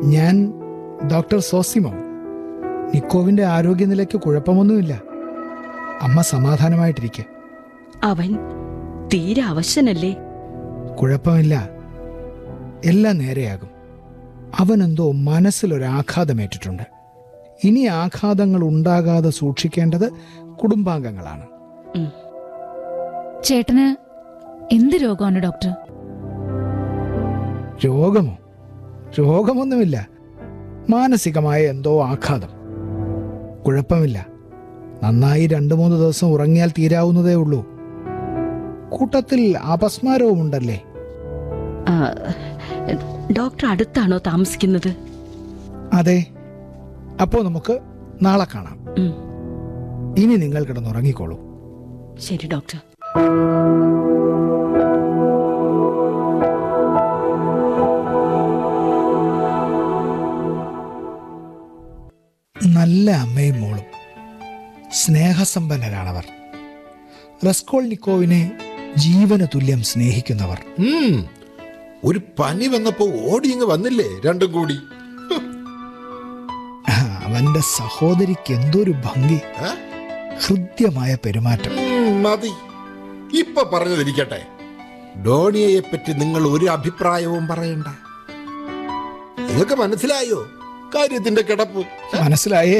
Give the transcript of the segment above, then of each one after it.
ഞാൻ doctor Zosimo നിക്കോവിന്റെ ആരോഗ്യനിലയ്ക്ക് കുഴപ്പമൊന്നുമില്ല അമ്മ സമാധാനമായിട്ടിരിക്കെ അവൻ തീരെ അവശനല്ലേ കുഴപ്പമില്ല എല്ലാം നേരെയാകും അവനെന്തോ മനസ്സിലൊരാഘാതമേറ്റിട്ടുണ്ട് ഇനി ആഘാതങ്ങൾ ഉണ്ടാകാതെ സൂക്ഷിക്കേണ്ടത് കുടുംബാംഗങ്ങളാണ് ഉം. ചേട്ടന് എന്ത് രോഗമാണ് ഡോക്ടർ രോഗമോ രോഗമൊന്നുമില്ല മാനസികമായ എന്തോ ആഘാതം കുഴപ്പമില്ല നന്നായി രണ്ടു മൂന്ന് ദിവസം ഉറങ്ങിയാൽ തീരാവുന്നതേ ഉള്ളൂ കൂട്ടത്തിൽ അപസ്മാരവും ഉണ്ടല്ലേ ആ, ഡോക്ടർ അടുത്താണോ താമസിക്കുന്നത് അതെ അപ്പോ നമുക്ക് നാളെ കാണാം ഉം, ഇനി നിങ്ങൾ കിടന്നുറങ്ങിക്കോളൂ ശരി ഡോക്ടർ നല്ല അമ്മയും മോളും സ്നേഹസമ്പന്നരാണവർ റസ്കോൾനിക്കോവിനെ ജീവന് തുല്യം സ്നേഹിക്കുന്നവർ ഉം. ഒരു പനി വന്നപ്പോ ഓടിയങ്ങ് വന്നില്ലേ രണ്ടും കൂടി ആ, അവന്റെ സഹോദരിക്ക് എന്തൊരു ഭംഗി ഏ? ഹൃദ്യമായ പെരുമാറ്റം ഉം, മതി ഇപ്പൊ പറഞ്ഞതിരിക്കട്ടെ ഡോണിയയെ പറ്റി നിങ്ങൾ ഒരു അഭിപ്രായവും പറയണ്ട നിങ്ങൾക്ക് മനസ്സിലായോ കാര്യത്തിന്റെ കിടപ്പ് മനസ്സിലായേ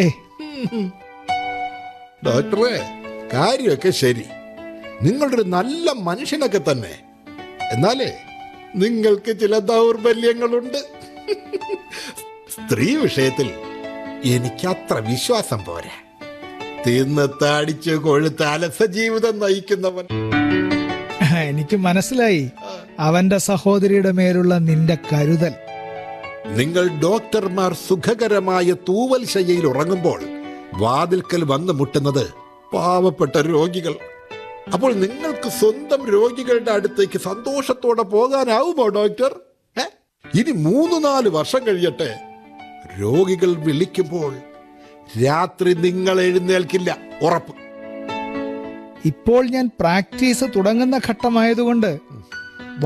ഡോക്ടറെ കാര്യമൊക്കെ ശരി നിങ്ങളൊരു നല്ല മനുഷ്യനൊക്കെ തന്നെ എന്നാലേ നിങ്ങൾക്ക് ചില ദൗർബല്യങ്ങളുണ്ട് സ്ത്രീ വിഷയത്തിൽ എനിക്ക് അത്ര വിശ്വാസം പോരാ തിന്ന് താടിച്ച് കൊഴുത്ത് അലസ ജീവിതം നയിക്കുന്നവൻ എനിക്ക് മനസ്സിലായി അവന്റെ സഹോദരിയുടെ മേലുള്ള നിന്റെ കരുതൽ നിങ്ങൾ ഡോക്ടർമാർ സുഖകരമായ തൂവൽ ശയ്യയിൽ ഉറങ്ങുമ്പോൾ വാതിൽക്കൽ വന്നു മുട്ടുന്നത് പാവപ്പെട്ട രോഗികൾ അപ്പോൾ നിങ്ങൾക്ക് സ്വന്തം രോഗികളുടെ അടുത്തേക്ക് സന്തോഷത്തോടെ പോകാനാവുമോ ഡോക്ടർ ഏ? ഇനി മൂന്ന് നാല് വർഷം കഴിയട്ടെ രോഗികൾ വിളിക്കുമ്പോൾ രാത്രി നിങ്ങൾ എഴുന്നേൽക്കില്ല ഉറപ്പ് ഇപ്പോൾ ഞാൻ പ്രാക്ടീസ് തുടങ്ങുന്ന ഘട്ടമായതുകൊണ്ട്